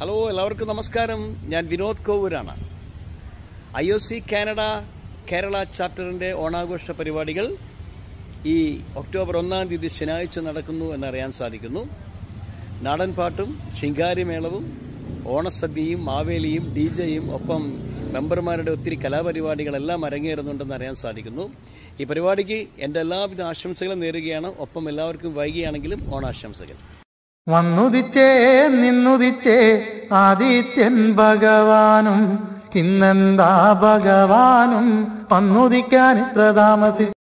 hello എല്ലാവർക്കും നമസ്കാരം ഞാൻ വിനോദ് കോവൂരാണ് I O C Canada Kerala ചാപ്റ്ററിൻ്റെ ഓണാഘോഷ പരിപാടികൾ ഈ ഒക്ടോബർ ഒന്നാം തീയതി ശനിയാഴ്ച നടക്കുന്നു എന്നറിയാൻ സാധിക്കുന്നു നാടൻ പാട്ടും ശിങ്കാരിമേളവും ഓണസദ്യയും മാവേലിയും ഡി ജെയും ഒപ്പം മെമ്പർമാരുടെ ഒത്തിരി കലാപരിപാടികളെല്ലാം അരങ്ങേറുന്നുണ്ടെന്ന് അറിയാൻ സാധിക്കുന്നു ഈ പരിപാടിക്ക് എൻ്റെ എല്ലാവിധ ആശംസകളും നേരുകയാണ് ഒപ്പം എല്ലാവർക്കും വൈകിയാണെങ്കിലും ഓണാശംസകൾ വന്നുദിച്ചേ നിന്നുദിച്ചേ ആദിത്യൻ ഭഗവാനും ഇന്നെന്താ ഭഗവാനും വന്നുദിക്കാൻ ഇത്ര താമസി